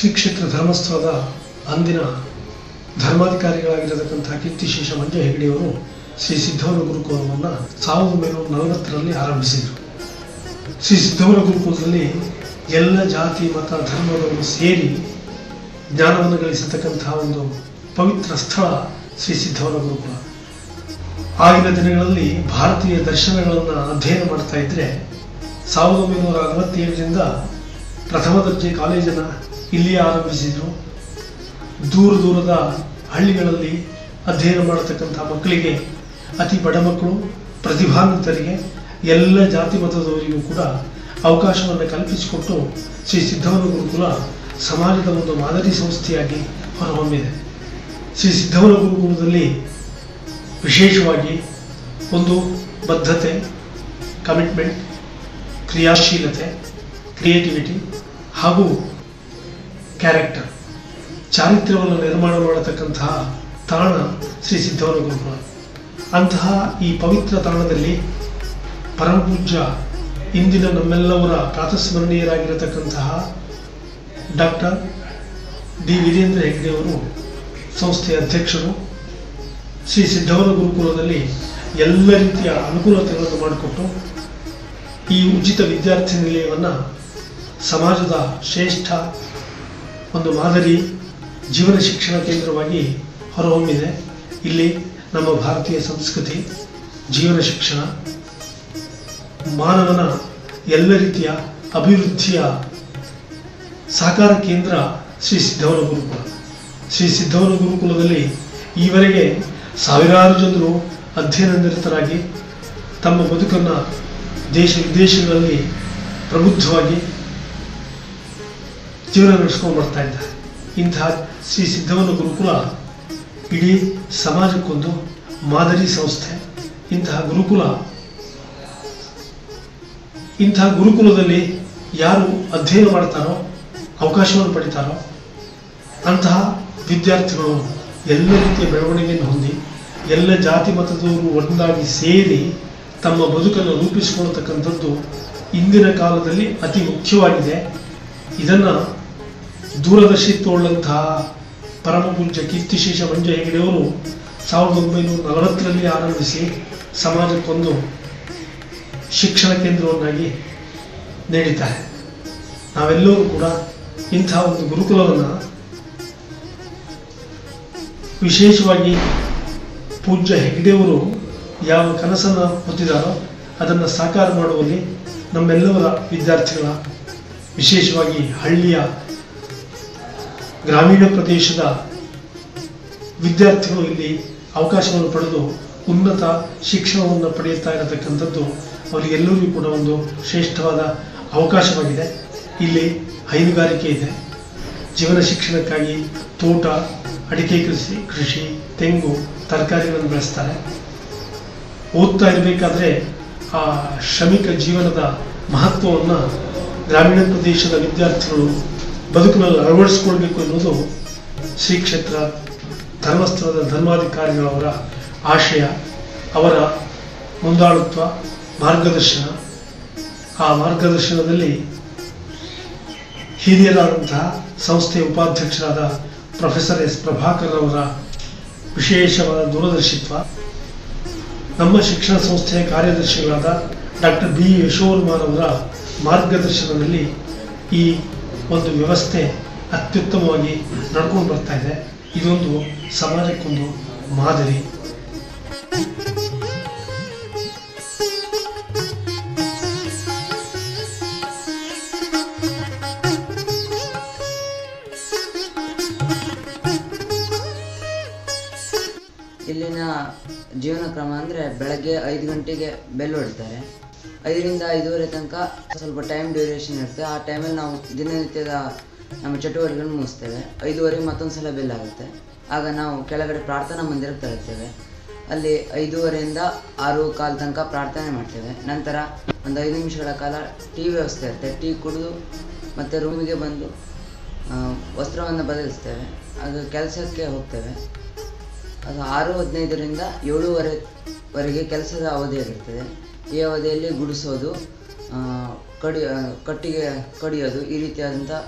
ಶ್ರೀ ಕ್ಷೇತ್ರ ಧರ್ಮಸ್ಥಳದ ಅಂದಿನ ಧರ್ಮಾಧಿಕಾರಿಗಳಾಗಿರತಕ್ಕಂಥ ಕೀರ್ತಿಶೇಷ ಮಂಜ ಹೆಗಡೆಯವರು ಶ್ರೀ ಸಿದ್ಧವನ ಗುರುಕುಲವನ್ನು ಸಾವಿರದ ಒಂಬೈನೂರ ನಲವತ್ತರಲ್ಲಿ ಆರಂಭಿಸಿದರು ಶ್ರೀ ಸಿದ್ಧವನ ಗುರುಕುಲದಲ್ಲಿ ಎಲ್ಲ ಜಾತಿ ಮತ ಧರ್ಮಗಳನ್ನು ಸೇರಿ ಜ್ಞಾನವನ್ನು ಗಳಿಸತಕ್ಕಂತಹ ಒಂದು ಪವಿತ್ರ ಸ್ಥಳ ಶ್ರೀ ಸಿದ್ಧವನ ಗುರುಕುಲ ಆಗಿನ ದಿನಗಳಲ್ಲಿ ಭಾರತೀಯ ದರ್ಶನಗಳನ್ನು ಅಧ್ಯಯನ ಮಾಡ್ತಾ ಇದ್ದರೆ ಸಾವಿರದ ಒಂಬೈನೂರ ಅರವತ್ತೇಳರಿಂದ ಪ್ರಥಮ ದರ್ಜೆ ಕಾಲೇಜನ್ನು ಇಲ್ಲಿಯೇ ಆರಂಭಿಸಿದರು ದೂರ ದೂರದ ಹಳ್ಳಿಗಳಲ್ಲಿ ಅಧ್ಯಯನ ಮಾಡತಕ್ಕಂಥ ಮಕ್ಕಳಿಗೆ ಅತಿ ಬಡ ಮಕ್ಕಳು ಪ್ರತಿಭಾನ್ವಿತರಿಗೆ ಎಲ್ಲ ಜಾತಿ ಮತದವರಿಗೂ ಕೂಡ ಅವಕಾಶವನ್ನು ಕಲ್ಪಿಸಿಕೊಟ್ಟು ಶ್ರೀ ಸಿದ್ಧವನ ಗುರುಕುಲ ಸಮಾಜದ ಒಂದು ಮಾದರಿ ಸಂಸ್ಥೆಯಾಗಿ ಹೊರಹೊಮ್ಮಿದೆ ಶ್ರೀ ಸಿದ್ಧವನ ಗುರುಕುಲದಲ್ಲಿ ವಿಶೇಷವಾಗಿ ಒಂದು ಬದ್ಧತೆ ಕಮಿಟ್ಮೆಂಟ್ ಕ್ರಿಯಾಶೀಲತೆ ಕ್ರಿಯೇಟಿವಿಟಿ ಹಾಗೂ ಕ್ಯಾರೆಕ್ಟರ್ ಚಾರಿತ್ರ್ಯವನ್ನು ನಿರ್ಮಾಣ ಮಾಡತಕ್ಕಂತಹ ತಾಣ ಶ್ರೀ ಸಿದ್ಧವನ ಗುರುಕುಲ ಅಂತಹ ಈ ಪವಿತ್ರ ತಾಣದಲ್ಲಿ ಪರಮಪೂಜ್ಯ ಇಂದಿನ ನಮ್ಮೆಲ್ಲವರ ಪ್ರಾತಸ್ಮರಣೀಯರಾಗಿರತಕ್ಕಂತಹ ಡಾಕ್ಟರ್ ಡಿ ವೀರೇಂದ್ರ ಹೆಗ್ಡೆಯವರು ಸಂಸ್ಥೆಯ ಅಧ್ಯಕ್ಷರು ಶ್ರೀ ಸಿದ್ಧವನ ಗುರುಕುಲದಲ್ಲಿ ಎಲ್ಲ ರೀತಿಯ ಅನುಕೂಲತೆಗಳನ್ನು ಮಾಡಿಕೊಟ್ಟು ಈ ಉಚಿತ ವಿದ್ಯಾರ್ಥಿ ನಿಲಯವನ್ನು ಸಮಾಜದ ಶ್ರೇಷ್ಠ ಒಂದು ಮಾದರಿ ಜೀವನ ಶಿಕ್ಷಣ ಕೇಂದ್ರವಾಗಿ ಹೊರಹೊಮ್ಮಿದೆ ಇಲ್ಲಿ ನಮ್ಮ ಭಾರತೀಯ ಸಂಸ್ಕೃತಿ ಜೀವನ ಶಿಕ್ಷಣ ಮಾನವನ ಎಲ್ಲ ರೀತಿಯ ಅಭಿವೃದ್ಧಿಯ ಸಹಕಾರ ಕೇಂದ್ರ ಶ್ರೀ ಸಿದ್ಧವನ ಗುರುಕುಲ ಶ್ರೀ ಸಿದ್ಧವನ ಗುರುಕುಲದಲ್ಲಿ ಈವರೆಗೆ ಸಾವಿರಾರು ಜನರು ಅಧ್ಯಯನ ನಿರತರಾಗಿ ತಮ್ಮ ಬದುಕನ್ನು ದೇಶ ವಿದೇಶಗಳಲ್ಲಿ ಪ್ರಬುದ್ಧವಾಗಿ ಜೀವನ ನಡೆಸ್ಕೊಂಡು ಬರ್ತಾ ಇದ್ದಾರೆ ಇಂತಹ ಶ್ರೀ ಸಿದ್ಧವನ ಗುರುಕುಲ ಇಡೀ ಸಮಾಜಕ್ಕೊಂದು ಮಾದರಿ ಸಂಸ್ಥೆ ಇಂತಹ ಗುರುಕುಲ ಇಂತಹ ಗುರುಕುಲದಲ್ಲಿ ಯಾರು ಅಧ್ಯಯನ ಮಾಡ್ತಾರೋ ಅವಕಾಶವನ್ನು ಪಡಿತಾರೋ ಅಂತಹ ವಿದ್ಯಾರ್ಥಿಗಳು ಎಲ್ಲ ರೀತಿಯ ಬೆಳವಣಿಗೆಯನ್ನು ಹೊಂದಿ ಎಲ್ಲ ಜಾತಿ ಮತದವರು ಒಂದಾಗಿ ಸೇರಿ ತಮ್ಮ ಬದುಕನ್ನು ರೂಪಿಸಿಕೊಳ್ಳತಕ್ಕಂಥದ್ದು ಇಂದಿನ ಕಾಲದಲ್ಲಿ ಅತಿ ಮುಖ್ಯವಾಗಿದೆ ಇದನ್ನು ದೂರದರ್ಶಿತ್ವವುಳ್ಳಂತಹ ಪರಮಪೂಜ್ಯ ಕೀರ್ತಿಶೇಷ ಮಂಜ ಹೆಗಡೆಯವರು ಸಾವಿರದ ಒಂಬೈನೂರ ನಲವತ್ತರಲ್ಲಿ ಆರಂಭಿಸಿ ಸಮಾಜಕ್ಕೊಂದು ಶಿಕ್ಷಣ ಕೇಂದ್ರವನ್ನಾಗಿ ನೀಡಿದ್ದಾರೆ ನಾವೆಲ್ಲರೂ ಕೂಡ ಇಂತಹ ಒಂದು ಗುರುಕುಲವನ್ನು ವಿಶೇಷವಾಗಿ ಪೂಜ್ಯ ಹೆಗ್ಡೆಯವರು ಯಾವ ಕನಸನ್ನು ಹೊತ್ತಿದಾರೋ ಅದನ್ನು ಸಾಕಾರ ಮಾಡುವಲ್ಲಿ ನಮ್ಮೆಲ್ಲವರ ವಿದ್ಯಾರ್ಥಿಗಳ ವಿಶೇಷವಾಗಿ ಹಳ್ಳಿಯ ಗ್ರಾಮೀಣ ಪ್ರದೇಶದ ವಿದ್ಯಾರ್ಥಿಗಳು ಇಲ್ಲಿ ಅವಕಾಶವನ್ನು ಪಡೆದು ಉನ್ನತ ಶಿಕ್ಷಣವನ್ನು ಪಡೆಯುತ್ತಾ ಇರತಕ್ಕಂಥದ್ದು ಅವರಿಗೆಲ್ಲರಿಗೂ ಕೂಡ ಒಂದು ಶ್ರೇಷ್ಠವಾದ ಅವಕಾಶವಾಗಿದೆ ಇಲ್ಲಿ ಹೈನುಗಾರಿಕೆ ಇದೆ ಜೀವನ ಶಿಕ್ಷಣಕ್ಕಾಗಿ ತೋಟ ಅಡಿಕೆ ಕೃಷಿ ಕೃಷಿ ತೆಂಗು ತರಕಾರಿಗಳನ್ನು ಬೆಳೆಸ್ತಾರೆ ಓದ್ತಾ ಇರಬೇಕಾದ್ರೆ ಆ ಶ್ರಮಿಕ ಜೀವನದ ಮಹತ್ವವನ್ನು ಗ್ರಾಮೀಣ ಪ್ರದೇಶದ ವಿದ್ಯಾರ್ಥಿಗಳು ಬದುಕಿನಲ್ಲಿ ಅಳವಡಿಸಿಕೊಳ್ಬೇಕು ಎನ್ನುವುದು ಶ್ರೀ ಕ್ಷೇತ್ರ ಧರ್ಮಸ್ಥಳದ ಧರ್ಮಾಧಿಕಾರಿಗಳವರ ಆಶಯ ಅವರ ಮುಂದಾಳುತ್ವ ಮಾರ್ಗದರ್ಶನ ಆ ಮಾರ್ಗದರ್ಶನದಲ್ಲಿ ಹಿರಿಯರಾದಂತಹ ಸಂಸ್ಥೆಯ ಉಪಾಧ್ಯಕ್ಷರಾದ ಪ್ರೊಫೆಸರ್ ಎಸ್ ಪ್ರಭಾಕರ್ ಅವರ ವಿಶೇಷವಾದ ದೂರದರ್ಶಿತ್ವ ನಮ್ಮ ಶಿಕ್ಷಣ ಸಂಸ್ಥೆಯ ಕಾರ್ಯದರ್ಶಿಗಳಾದ ಡಾಕ್ಟರ್ ಬಿ ಯಶೋರ್ಮಾರ್ ಅವರ ಮಾರ್ಗದರ್ಶನದಲ್ಲಿ ಈ ಒಂದು ವ್ಯವಸ್ಥೆ ಅತ್ಯುತ್ತಮವಾಗಿ ನಡ್ಕೊಂಡು ಬರ್ತಾ ಇದೆ ಇದೊಂದು ಸಮಾಜಕ್ಕೊಂದು ಮಾದರಿ ಇಲ್ಲಿನ ಜೀವನ ಕ್ರಮ ಅಂದರೆ ಬೆಳಗ್ಗೆ ಐದು ಗಂಟೆಗೆ ಬೆಲ್ ಹೊಡಿತಾರೆ ಐದರಿಂದ ಐದೂವರೆ ತನಕ ಸ್ವಲ್ಪ ಟೈಮ್ ಡ್ಯೂರೇಷನ್ ಇರುತ್ತೆ ಆ ಟೈಮಲ್ಲಿ ನಾವು ದಿನನಿತ್ಯದ ನಮ್ಮ ಚಟುವಟಿಕೆಗಳನ್ನು ಮುಗಿಸ್ತೇವೆ ಐದೂವರೆಗೆ ಮತ್ತೊಂದು ಸಲ ಬೆಲ್ ಆಗುತ್ತೆ ಆಗ ನಾವು ಕೆಳಗಡೆ ಪ್ರಾರ್ಥನಾ ಮಂದಿರಕ್ಕೆ ತರುತ್ತೇವೆ ಅಲ್ಲಿ ಐದೂವರೆಯಿಂದ ಆರು ಕಾಲು ತನಕ ಪ್ರಾರ್ಥನೆ ಮಾಡ್ತೇವೆ ನಂತರ ಒಂದು ಐದು ನಿಮಿಷಗಳ ಕಾಲ ಟೀ ವ್ಯವಸ್ಥೆ ಇರುತ್ತೆ ಟೀ ಕುಡಿದು ಮತ್ತೆ ರೂಮಿಗೆ ಬಂದು ಆ, ವಸ್ತ್ರವನ್ನು ಬದಲಿಸ್ತೇವೆ ಅದು ಕೆಲಸಕ್ಕೆ ಹೋಗ್ತೇವೆ ಅದು ಆರು ಹದಿನೈದರಿಂದ ಏಳೂವರೆವರೆಗೆ ಕೆಲಸದ ಅವಧಿಯಾಗಿರ್ತದೆ ಈ ಅವಧಿಯಲ್ಲಿ ಗುಡಿಸೋದು ಆ, ಕಡಿ ಆ, ಕಟ್ಟಿಗೆ ಕಡಿಯೋದು ಈ ರೀತಿಯಾದಂಥ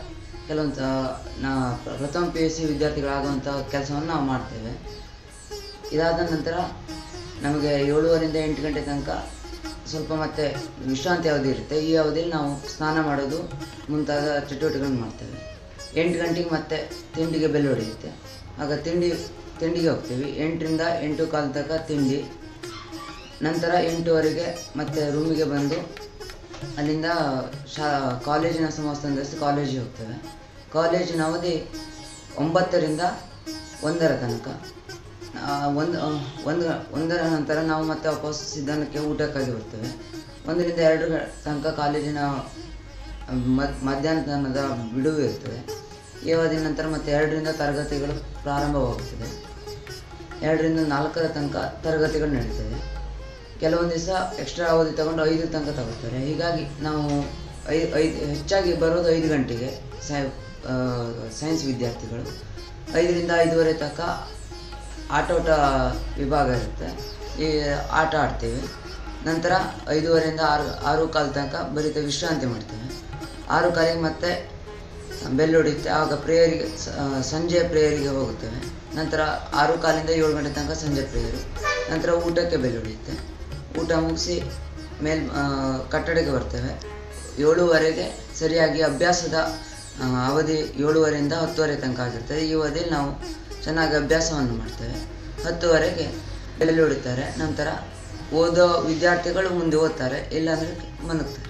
ಕೆಲವೊಂದು ಆ, ನಾ ಪ್ರಥಮ ಪಿ ಯು ಸಿ ವಿದ್ಯಾರ್ಥಿಗಳಾಗುವಂಥ ಕೆಲಸವನ್ನು ನಾವು ಮಾಡ್ತೇವೆ ಇದಾದ ನಂತರ ನಮಗೆ ಏಳುವರೆಯಿಂದ ಎಂಟು ಗಂಟೆ ತನಕ ಸ್ವಲ್ಪ ಮತ್ತೆ ವಿಶ್ರಾಂತಿ ಅವಧಿ ಇರುತ್ತೆ ಈ ಅವಧಿಯಲ್ಲಿ ನಾವು ಸ್ನಾನ ಮಾಡೋದು ಮುಂತಾದ ಚಟುವಟಿಕೆಗಳನ್ನು ಮಾಡ್ತೇವೆ ಎಂಟು ಗಂಟೆಗೆ ಮತ್ತೆ ತಿಂಡಿಗೆ ಬೆಲೆ ಹೊಡೆಯುತ್ತೆ ಆಗ ತಿಂಡಿ ತಿಂಡಿಗೆ ಹೋಗ್ತೀವಿ ಎಂಟರಿಂದ ಎಂಟು ಕಾಲ ತನಕ ತಿಂಡಿ ನಂತರ ಎಂಟುವರೆಗೆ ಮತ್ತೆ ರೂಮಿಗೆ ಬಂದು ಅಲ್ಲಿಂದ ಶಾ ಕಾಲೇಜಿನ ಸಮವಸ್ತ ಕಾಲೇಜಿಗೆ ಹೋಗ್ತೇವೆ ಕಾಲೇಜಿನ ಅವಧಿ ಒಂಬತ್ತರಿಂದ ಒಂದರ ತನಕ ಆ, ಒಂದು ಆ, ಒಂದು ಒಂದರ ನಂತರ ನಾವು ಮತ್ತೆ ವಾಪಸ್ ಸಿದ್ಧಾಂತಕ್ಕೆ ಊಟಕ್ಕಾಗಿ ಬರ್ತೇವೆ ಒಂದರಿಂದ ಎರಡರ ತನಕ ಕಾಲೇಜಿನ ಮದ್ ಮಧ್ಯಾಹ್ನದ ಬಿಡುವು ಇರ್ತದೆ ಈ ಅವಧಿಯ ನಂತರ ಮತ್ತೆ ಎರಡರಿಂದ ತರಗತಿಗಳು ಪ್ರಾರಂಭವಾಗುತ್ತದೆ ಎರಡರಿಂದ ನಾಲ್ಕರ ತನಕ ತರಗತಿಗಳು ನಡೀತದೆ ಕೆಲವೊಂದು ದಿವಸ ಎಕ್ಸ್ಟ್ರಾ ಅವಧಿ ತಗೊಂಡು ಐದು ತನಕ ತಗೋತಾರೆ ಹೀಗಾಗಿ ನಾವು ಐ ಐದು ಹೆಚ್ಚಾಗಿ ಬರೋದು ಐದು ಗಂಟೆಗೆ ಸೈ ಆ, ಸೈನ್ಸ್ ವಿದ್ಯಾರ್ಥಿಗಳು ಐದರಿಂದ ಐದೂವರೆ ತನಕ ಆಟೋಟ ವಿಭಾಗ ಇರುತ್ತೆ ಈ ಆಟ ಆಡ್ತೀವಿ ನಂತರ ಐದೂವರೆಯಿಂದ ಆರು ಆರು ಕಾಲು ತನಕ ಬರೀತ ವಿಶ್ರಾಂತಿ ಮಾಡ್ತೇವೆ ಆರು ಕಾಲಿಗೆ ಮತ್ತೆ ಬೆಲ್ ಹೊಡೆಯುತ್ತೆ ಆಗ ಪ್ರೇಯರಿಗೆ ಸ- ಆ, ಸಂಜೆ ಪ್ರೇಯರಿಗೆ ಹೋಗುತ್ತೇವೆ ನಂತರ ಆರು ಕಾಲಿಂದ ಏಳು ಗಂಟೆ ತನಕ ಸಂಜೆ ಪ್ರೇಯರು ನಂತರ ಊಟಕ್ಕೆ ಬೆಲ್ ಹೊಡೆಯುತ್ತೆ ಊಟ ಮುಗಿಸಿ ಮೇಲ್ ಆ, ಕಟ್ಟಡಕ್ಕೆ ಬರ್ತೇವೆ ಏಳುವರೆಗೆ ಸರಿಯಾಗಿ ಅಭ್ಯಾಸದ ಆ, ಅವಧಿ ಏಳುವರೆಯಿಂದ ಹತ್ತುವರೆ ತನಕ ಆಗಿರ್ತದೆ ಈ ಅವಧಿಯಲ್ಲಿ ನಾವು ಚೆನ್ನಾಗಿ ಅಭ್ಯಾಸವನ್ನು ಮಾಡ್ತೇವೆ ಹತ್ತುವರೆಗೆ ಬೆಲ್ ಹೊಡಿತಾರೆ ನಂತರ ಓದೋ ವಿದ್ಯಾರ್ಥಿಗಳು ಮುಂದೆ ಓದ್ತಾರೆ ಇಲ್ಲಾಂದರೆ ಮಲಗ್ತಾರೆ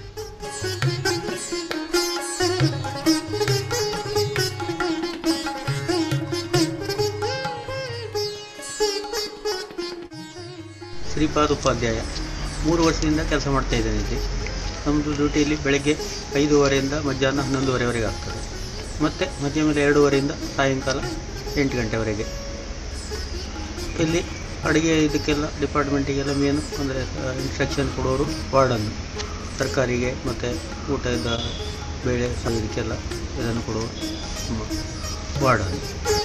ಶ್ರೀಪಾದ್ ಉಪಾಧ್ಯಾಯ ಮೂರು ವರ್ಷದಿಂದ ಕೆಲಸ ಮಾಡ್ತಾ ಇದ್ದೇನೆ ಇಲ್ಲಿ ನಮ್ಮದು ಡ್ಯೂಟಿಯಲ್ಲಿ ಬೆಳಗ್ಗೆ ಐದೂವರೆಯಿಂದ ಮಧ್ಯಾಹ್ನ ಹನ್ನೊಂದುವರೆವರೆಗೆ ಆಗ್ತದೆ ಮತ್ತು ಮಧ್ಯ ಮೇಲೆ ಎರಡೂವರೆಯಿಂದ ಸಾಯಂಕಾಲ ಎಂಟು ಗಂಟೆವರೆಗೆ ಇಲ್ಲಿ ಅಡುಗೆ ಇದಕ್ಕೆಲ್ಲ ಡಿಪಾರ್ಟ್ಮೆಂಟಿಗೆಲ್ಲ ಮೇನು ಅಂದರೆ ಇನ್ಸ್ಟ್ರಕ್ಷನ್ ಕೊಡೋರು ವಾರ್ಡನ್ನು ತರಕಾರಿಗೆ ಮತ್ತು ಊಟದ ಬೇಳೆ ಸೊ ಇದಕ್ಕೆಲ್ಲ ಇದನ್ನು ಕೊಡುವ ವಾರ್ಡನ್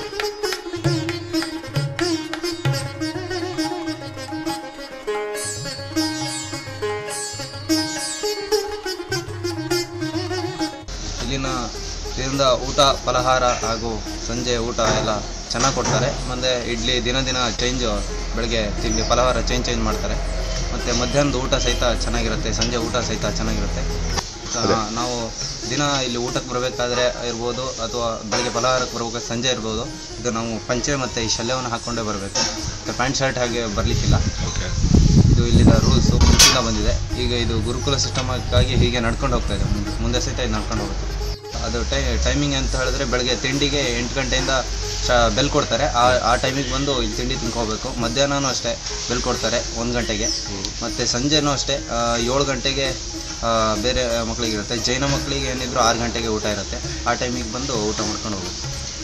ಇಲ್ಲಿನ ಇದರಿಂದ ಊಟ ಫಲಹಾರ ಹಾಗೂ ಸಂಜೆ ಊಟ ಎಲ್ಲ ಚೆನ್ನಾಗಿ ಕೊಡ್ತಾರೆ ಮತ್ತು ಇಡ್ಲಿ ದಿನ ದಿನ ಚೇಂಜ್ ಬೆಳಗ್ಗೆ ತಿಂಡಿ ಫಲಹಾರ ಚೇಂಜ್ ಚೇಂಜ್ ಮಾಡ್ತಾರೆ ಮತ್ತು ಮಧ್ಯಾಹ್ನದ ಊಟ ಸಹಿತ ಚೆನ್ನಾಗಿರುತ್ತೆ ಸಂಜೆ ಊಟ ಸಹಿತ ಚೆನ್ನಾಗಿರುತ್ತೆ ಆ, ನಾವು ದಿನ ಇಲ್ಲಿ ಊಟಕ್ಕೆ ಬರಬೇಕಾದ್ರೆ ಇರ್ಬೋದು ಅಥವಾ ಬೆಳಗ್ಗೆ ಫಲಹಾರಕ್ಕೆ ಬರ್ಬೇಕಾದ್ರೆ ಸಂಜೆ ಇರ್ಬೋದು ಇದು ನಾವು ಪಂಚೆ ಮತ್ತು ಈ ಶಲ್ಯವನ್ನು ಹಾಕ್ಕೊಂಡೇ ಬರಬೇಕು ಮತ್ತು ಪ್ಯಾಂಟ್ ಶರ್ಟ್ ಹಾಗೆ ಬರಲಿಕ್ಕಿಲ್ಲ ಇದು ಇಲ್ಲಿನ ರೂಲ್ಸು ಮುಂಚಿಂದ ಬಂದಿದೆ ಈಗ ಇದು ಗುರುಕುಲ ಸಿಸ್ಟಮ್ಗಾಗಿ ಹೀಗೆ ನಡ್ಕೊಂಡು ಹೋಗ್ತಾ ಇದೆ ಮುಂದೆ ಮುಂದೆ ಸಹಿತ ಇದು ನಡ್ಕೊಂಡು ಹೋಗುತ್ತೆ ಅದು ಟೈ ಟೈಮಿಂಗ್ ಅಂತ ಹೇಳಿದ್ರೆ ಬೆಳಗ್ಗೆ ತಿಂಡಿಗೆ ಎಂಟು ಗಂಟೆಯಿಂದ ಶ ಬೆಲ್ ಕೊಡ್ತಾರೆ ಆ ಆ ಟೈಮಿಗೆ ಬಂದು ಇಲ್ಲಿ ತಿಂಡಿ ತಿನ್ಕೋಬೇಕು ಮಧ್ಯಾಹ್ನನೂ ಅಷ್ಟೇ ಬೆಲ್ ಕೊಡ್ತಾರೆ ಒಂದು ಗಂಟೆಗೆ ಮತ್ತು ಸಂಜೆನೂ ಅಷ್ಟೇ ಆ, ಏಳು ಗಂಟೆಗೆ ಆ, ಬೇರೆ ಮಕ್ಕಳಿಗಿರುತ್ತೆ ಜೈನ ಮಕ್ಕಳಿಗೆ ಏನಿದ್ರು ಆರು ಗಂಟೆಗೆ ಊಟ ಇರುತ್ತೆ ಆ ಟೈಮಿಗೆ ಬಂದು ಊಟ ಮಾಡ್ಕೊಂಡು ಹೋಗುತ್ತೆ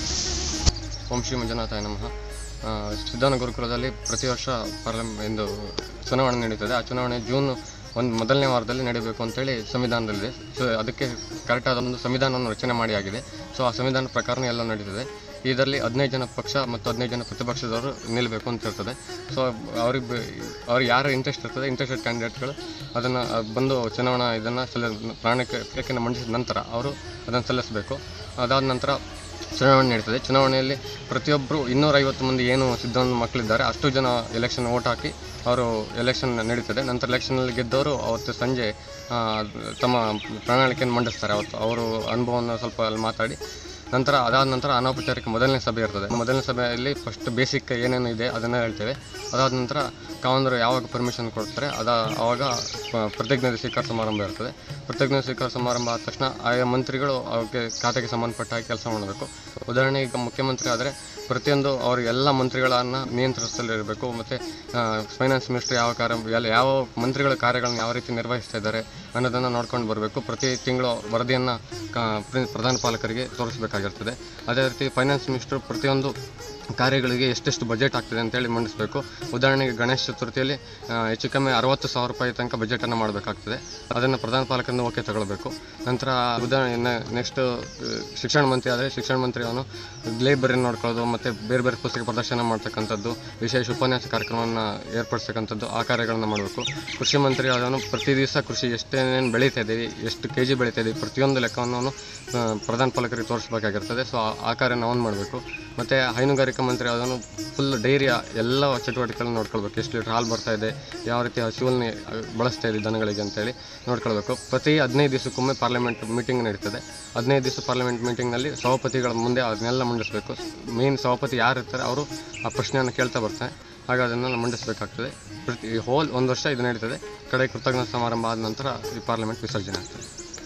ಓಂ ಶ್ರೀ ಮಂಜುನಾಥಾಯ ನಮಃ ಆ, ಸಿದ್ಧಾನ ಗುರುಕುಲದಲ್ಲಿ ಪ್ರತಿ ವರ್ಷ ಪಾರ್ಲಿಮ್ ಎಂದು ಚುನಾವಣೆ ನಡೀತದೆ ಆ ಚುನಾವಣೆ ಜೂನ್ ಒಂದು ಮೊದಲನೇ ವಾರದಲ್ಲಿ ನಡೀಬೇಕು ಅಂತೇಳಿ ಸಂವಿಧಾನದಲ್ಲಿದೆ ಸೊ ಅದಕ್ಕೆ ಕರೆಕ್ಟಾದ ಒಂದು ಸಂವಿಧಾನವನ್ನು ರಚನೆ ಮಾಡಿ ಆಗಿದೆ ಸೊ ಆ ಸಂವಿಧಾನ ಪ್ರಕಾರನೇ ಎಲ್ಲ ನಡೀತದೆ ಇದರಲ್ಲಿ ಹದಿನೈದು ಜನ ಪಕ್ಷ ಮತ್ತು ಹದಿನೈದು ಜನ ಪ್ರತಿಪಕ್ಷದವರು ನಿಲ್ಲಬೇಕು ಅಂತ ಇರ್ತದೆ ಸೊ ಅವ್ರಿಗೆ ಬ- ಅವ್ರಿಗೆ ಯಾರು ಇಂಟ್ರೆಸ್ಟ್ ಇರ್ತದೆ ಇಂಟ್ರೆಸ್ಟೆಡ್ ಕ್ಯಾಂಡಿಡೇಟ್ಗಳು ಅದನ್ನು ಬಂದು ಚುನಾವಣಾ ಇದನ್ನು ಸಲ್ಲ ಪ್ರಾಣಕ್ಕೆ ಮಂಡಿಸಿದ ನಂತರ ಅವರು ಅದನ್ನು ಸಲ್ಲಿಸಬೇಕು ಅದಾದ ನಂತರ ಚುನಾವಣೆ ನಡೀತದೆ ಚುನಾವಣೆಯಲ್ಲಿ ಪ್ರತಿಯೊಬ್ಬರು ಇನ್ನೂರೈವತ್ತು ಮಂದಿ ಏನು ಸಿದ್ಧಾಂತ ಮಕ್ಕಳಿದ್ದಾರೆ ಅಷ್ಟು ಜನ ಎಲೆಕ್ಷನ್ ಓಟ್ ಹಾಕಿ ಅವರು ಎಲೆಕ್ಷನ್ ನಡೀತದೆ ನಂತರ ಎಲೆಕ್ಷನಲ್ಲಿ ಗೆದ್ದವರು ಅವತ್ತು ಸಂಜೆ ಆ, ತಮ್ಮ ಪ್ರಣಾಳಿಕೆಯನ್ನು ಮಂಡಿಸ್ತಾರೆ ಅವತ್ತು ಅವರು ಅನುಭವವನ್ನು ಸ್ವಲ್ಪ ಅಲ್ಲಿ ಮಾತಾಡಿ ನಂತರ ಅದಾದ ನಂತರ ಅನೌಪಚಾರಿಕ ಮೊದಲನೇ ಸಭೆ ಇರ್ತದೆ ಮೊದಲನೇ ಸಭೆಯಲ್ಲಿ ಫಸ್ಟ್ ಬೇಸಿಕ್ ಏನೇನು ಇದೆ ಅದನ್ನು ಹೇಳ್ತೇವೆ ಅದಾದ ನಂತರ ಕಾವಂದರು ಯಾವಾಗ ಪರ್ಮಿಷನ್ ಕೊಡ್ತಾರೆ ಅದ ಆವಾಗ ಪ- ಪ್ರತಿಜ್ಞೆ ಸ್ವೀಕಾರ ಸಮಾರಂಭ ಇರ್ತದೆ ಪ್ರತಿಜ್ಞೆ ಸ್ವೀಕಾರ ಸಮಾರಂಭ ಆದ ತಕ್ಷಣ ಆಯಾ ಮಂತ್ರಿಗಳು ಅವಕ್ಕೆ ಖಾತೆಗೆ ಸಂಬಂಧಪಟ್ಟ ಹಾಗೆ ಕೆಲಸ ಮಾಡಬೇಕು ಉದಾಹರಣೆಗೆ ಈಗ ಮುಖ್ಯಮಂತ್ರಿ ಆದರೆ ಪ್ರತಿಯೊಂದು ಅವರು ಎಲ್ಲ ಮಂತ್ರಿಗಳನ್ನು ನಿಯಂತ್ರಿಸಲಿರಬೇಕು ಮತ್ತು ಫೈನಾನ್ಸ್ ಮಿನಿಸ್ಟರ್ ಯಾವ ಕಾರ್ಯ ಎಲ್ಲ ಯಾವ ಮಂತ್ರಿಗಳ ಕಾರ್ಯಗಳನ್ನು ಯಾವ ರೀತಿ ನಿರ್ವಹಿಸ್ತಾ ಇದ್ದಾರೆ ಅನ್ನೋದನ್ನು ನೋಡ್ಕೊಂಡು ಬರಬೇಕು ಪ್ರತಿ ತಿಂಗಳು ವರದಿಯನ್ನು ಪ್ರಧಾನ ಪಾಲಕರಿಗೆ ತೋರಿಸಬೇಕಾಗಿರ್ತದೆ ಅದೇ ರೀತಿ ಫೈನಾನ್ಸ್ ಮಿನಿಸ್ಟರ್ ಪ್ರತಿಯೊಂದು ಕಾರ್ಯಗಳಿಗೆ ಎಷ್ಟೆಷ್ಟು ಬಜೆಟ್ ಆಗ್ತದೆ ಅಂತೇಳಿ ಮಂಡಿಸಬೇಕು ಉದಾಹರಣೆಗೆ ಗಣೇಶ ಚತುರ್ಥಿಯಲ್ಲಿ ಆ, ಹೆಚ್ಚು ಕಮ್ಮಿ ಅರವತ್ತು ಸಾವಿರ ರೂಪಾಯಿ ತನಕ ಬಜೆಟನ್ನು ಮಾಡಬೇಕಾಗ್ತದೆ ಅದನ್ನು ಪ್ರಧಾನ ಪಾಲಕರಿಂದ ಓಕೆ ತಗೊಳ್ಬೇಕು ನಂತರ ಉದಾಹರಣೆ ನೆಕ್ಸ್ಟ್ ಶಿಕ್ಷಣ ಮಂತ್ರಿ ಆದರೆ ಶಿಕ್ಷಣ ಮಂತ್ರಿ ಅವನು ಲೈಬ್ರರಿ ನೋಡ್ಕೊಳ್ಳೋದು ಮತ್ತು ಬೇರೆ ಬೇರೆ ಪುಸ್ತಕ ಪ್ರದರ್ಶನ ಮಾಡ್ತಕ್ಕಂಥದ್ದು ವಿಶೇಷ ಉಪನ್ಯಾಸ ಕಾರ್ಯಕ್ರಮವನ್ನು ಏರ್ಪಡಿಸ್ತಕ್ಕಂಥದ್ದು ಆ ಕಾರ್ಯಗಳನ್ನು ಮಾಡಬೇಕು ಕೃಷಿ ಮಂತ್ರಿ ಅದನ್ನು ಪ್ರತಿ ದಿವಸ ಕೃಷಿ ಎಷ್ಟೇನೇನು ಬೆಳೀತಾ ಇದ್ದೀವಿ ಎಷ್ಟು ಕೆ ಜಿ ಬೆಳೀತಾ ಇದ್ದೀವಿ ಪ್ರತಿಯೊಂದು ಲೆಕ್ಕವನ್ನು ಅವನು ಆ, ಪ್ರಧಾನ ಪಾಲಕರಿಗೆ ತೋರಿಸ್ಬೇಕಾಗಿರ್ತದೆ ಸೊ ಆ- ಆ ಕಾರ್ಯನ ಅವನು ಮಾಡಬೇಕು ಮತ್ತು ಹೈನುಗಾರಿಕಾ ಮಂತ್ರಿ ಅದನ್ನು ಫುಲ್ ಡೈರಿಯ ಎಲ್ಲ ಚಟುವಟಿಕೆಗಳನ್ನ ನೋಡ್ಕೊಳ್ಬೇಕು ಎಷ್ಟು ಲೀಟ್ರ್ ಹಾಲು ಬರ್ತಾ ಇದೆ ಯಾವ ರೀತಿ ಹಸುವಲ್ನಿ ಬಳಸ್ತಾ ಇದೆ ದನಗಳಿಗೆ ಅಂತೇಳಿ ನೋಡ್ಕೊಳ್ಬೇಕು ಪ್ರತಿ ಹದಿನೈದು ದಿವಸಕ್ಕೊಮ್ಮೆ ಪಾರ್ಲಿಮೆಂಟ್ ಮೀಟಿಂಗ್ ನಡೀತದೆ ಹದಿನೈದು ದಿವಸ ಪಾರ್ಲಿಮೆಂಟ್ ಮೀಟಿಂಗ್ನಲ್ಲಿ ಸಭಾಪತಿಗಳ ಮುಂದೆ ಅದನ್ನೆಲ್ಲ ಮಂಡಿಸಬೇಕು ಮೇನ್ ಸಭಾಪತಿ ಯಾರು ಇರ್ತಾರೆ ಅವರು ಆ ಪ್ರಶ್ನೆಯನ್ನು ಕೇಳ್ತಾ ಬರ್ತಾರೆ ಹಾಗೆ ಅದನ್ನೆಲ್ಲ ಮಂಡಿಸಬೇಕಾಗ್ತದೆ ಪ್ರತಿ ಹೋಲ್ ಒಂದು ವರ್ಷ ಇದು ನಡೀತದೆ ಕಡೆ ಕೃತಜ್ಞತಾ ಸಮಾರಂಭ ಆದ ನಂತರ ಈ ಪಾರ್ಲಿಮೆಂಟ್ ವಿಸರ್ಜನೆ ಆಗ್ತದೆ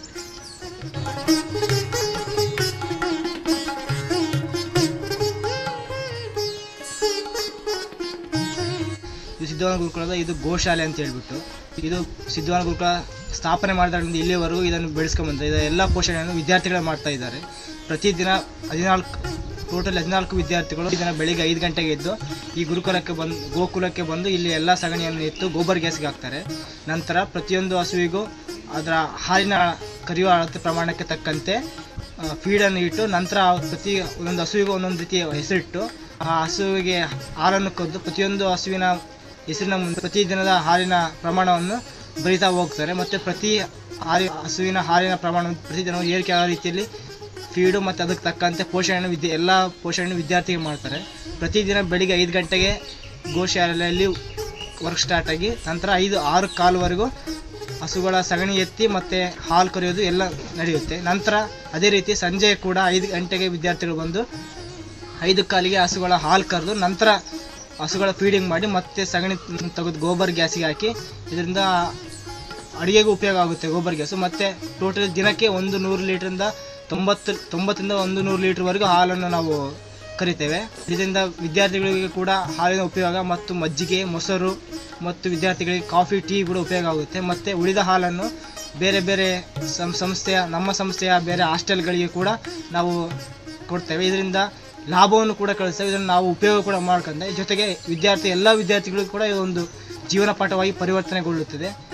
ಇದು ಸಿದ್ಧವಾನ ಗುರುಕುಲದ ಇದು ಗೋಶಾಲೆ ಅಂತ ಹೇಳ್ಬಿಟ್ಟು ಇದು ಸಿದ್ಧವಾನ ಗುರುಕುಲ ಸ್ಥಾಪನೆ ಮಾಡಿದಾಗಿಂದ ಇಲ್ಲಿವರೆಗೂ ಇದನ್ನು ಬೆಳೆಸ್ಕೊಂಬಂದ ಇದು ಎಲ್ಲ ಪೋಷಣೆಯನ್ನು ವಿದ್ಯಾರ್ಥಿಗಳು ಮಾಡ್ತಾ ಇದ್ದಾರೆ ಪ್ರತಿದಿನ ಹದಿನಾಲ್ಕು ಟೋಟಲ್ ಹದಿನಾಲ್ಕು ವಿದ್ಯಾರ್ಥಿಗಳು ಈ ದಿನ ಬೆಳಿಗ್ಗೆ ಐದು ಗಂಟೆಗೆ ಎದ್ದು ಈ ಗುರುಕುಲಕ್ಕೆ ಬಂದು ಗೋಕುಲಕ್ಕೆ ಬಂದು ಇಲ್ಲಿ ಎಲ್ಲ ಸಗಣಿಯನ್ನು ಎತ್ತು ಗೋಬರ್ ಗ್ಯಾಸ್ಗೆ ಹಾಕ್ತಾರೆ ನಂತರ ಪ್ರತಿಯೊಂದು ಹಸುವಿಗೂ ಅದರ ಹಾಲಿನ ಕರಿಯುವ ಅಳತೆ ಪ್ರಮಾಣಕ್ಕೆ ತಕ್ಕಂತೆ ಫೀಡನ್ನು ಇಟ್ಟು ನಂತರ ಆ ಪ್ರತಿ ಒಂದೊಂದು ಹಸುವಿಗೂ ಒಂದೊಂದು ರೀತಿಯ ಹೆಸರಿಟ್ಟು ಆ ಹಸುವಿಗೆ ಹಾಲನ್ನು ಕದ್ದು ಪ್ರತಿಯೊಂದು ಹಸುವಿನ ಹೆಸರಿನ ಮುಂದೆ ಪ್ರತಿದಿನದ ಹಾಲಿನ ಪ್ರಮಾಣವನ್ನು ಬರಿತಾ ಹೋಗ್ತಾರೆ ಮತ್ತು ಪ್ರತಿ ಹಾಲಿ ಹಸುವಿನ ಹಾಲಿನ ಪ್ರಮಾಣ ಪ್ರತಿದಿನ ಏರಿಕೆ ಆಗೋ ರೀತಿಯಲ್ಲಿ ಫೀಡು ಮತ್ತು ಅದಕ್ಕೆ ತಕ್ಕಂತೆ ಪೋಷಣೆಯನ್ನು ವಿದ್ಯೆ ಎಲ್ಲ ಪೋಷಣೆಯನ್ನು ವಿದ್ಯಾರ್ಥಿಗೆ ಮಾಡ್ತಾರೆ ಪ್ರತಿದಿನ ಬೆಳಿಗ್ಗೆ ಐದು ಗಂಟೆಗೆ ಗೋಶಾಲೆಯಲ್ಲಿ ವರ್ಕ್ ಸ್ಟಾರ್ಟ್ ಆಗಿ ನಂತರ ಐದು ಆರು ಕಾಲುವರೆಗೂ ಹಸುಗಳ ಸಗಣಿ ಎತ್ತಿ ಮತ್ತು ಹಾಲು ಕರೆಯೋದು ಎಲ್ಲ ನಡೆಯುತ್ತೆ ನಂತರ ಅದೇ ರೀತಿ ಸಂಜೆ ಕೂಡ ಐದು ಗಂಟೆಗೆ ವಿದ್ಯಾರ್ಥಿಗಳು ಬಂದು ಐದು ಕಾಲಿಗೆ ಹಸುಗಳ ಹಾಲು ಕರೆದು ನಂತರ ಹಸುಗಳ ಫೀಡಿಂಗ್ ಮಾಡಿ ಮತ್ತೆ ಸಗಣಿ ತೆಗೆದು ಗೋಬರ್ ಗ್ಯಾಸಿಗೆ ಹಾಕಿ ಇದರಿಂದ ಅಡುಗೆಗೂ ಉಪಯೋಗ ಆಗುತ್ತೆ ಗೋಬರ್ ಗ್ಯಾಸು ಮತ್ತು ಟೋಟಲ್ ದಿನಕ್ಕೆ ಒಂದು ನೂರು ಲೀಟ್ರಿಂದ ತೊಂಬತ್ತು ತೊಂಬತ್ತರಿಂದ ಒಂದು ನೂರು ಲೀಟ್ರ್ವರೆಗೂ ಹಾಲನ್ನು ನಾವು ಕರಿತೇವೆ ಇದರಿಂದ ವಿದ್ಯಾರ್ಥಿಗಳಿಗೆ ಕೂಡ ಹಾಲಿನ ಉಪಯೋಗ ಮತ್ತು ಮಜ್ಜಿಗೆ ಮೊಸರು ಮತ್ತು ವಿದ್ಯಾರ್ಥಿಗಳಿಗೆ ಕಾಫಿ ಟೀ ಕೂಡ ಉಪಯೋಗ ಆಗುತ್ತೆ ಮತ್ತು ಉಳಿದ ಹಾಲನ್ನು ಬೇರೆ ಬೇರೆ ಸಂ- ಸಂಸ್ಥೆಯ ನಮ್ಮ ಸಂಸ್ಥೆಯ ಬೇರೆ ಹಾಸ್ಟೆಲ್ಗಳಿಗೆ ಕೂಡ ನಾವು ಕೊಡ್ತೇವೆ ಇದರಿಂದ ಲಾಭವನ್ನು ಕೂಡ ಕಳಿಸ್ತೇವೆ ಇದನ್ನು ನಾವು ಉಪಯೋಗ ಕೂಡ ಮಾಡ್ಕೊಂಡೆ ಜೊತೆಗೆ ವಿದ್ಯಾರ್ಥಿ ಎಲ್ಲ ವಿದ್ಯಾರ್ಥಿಗಳಿಗೂ ಕೂಡ ಇದೊಂದು ಜೀವನ ಪಾಠವಾಗಿ ಪರಿವರ್ತನೆಗೊಳ್ಳುತ್ತದೆ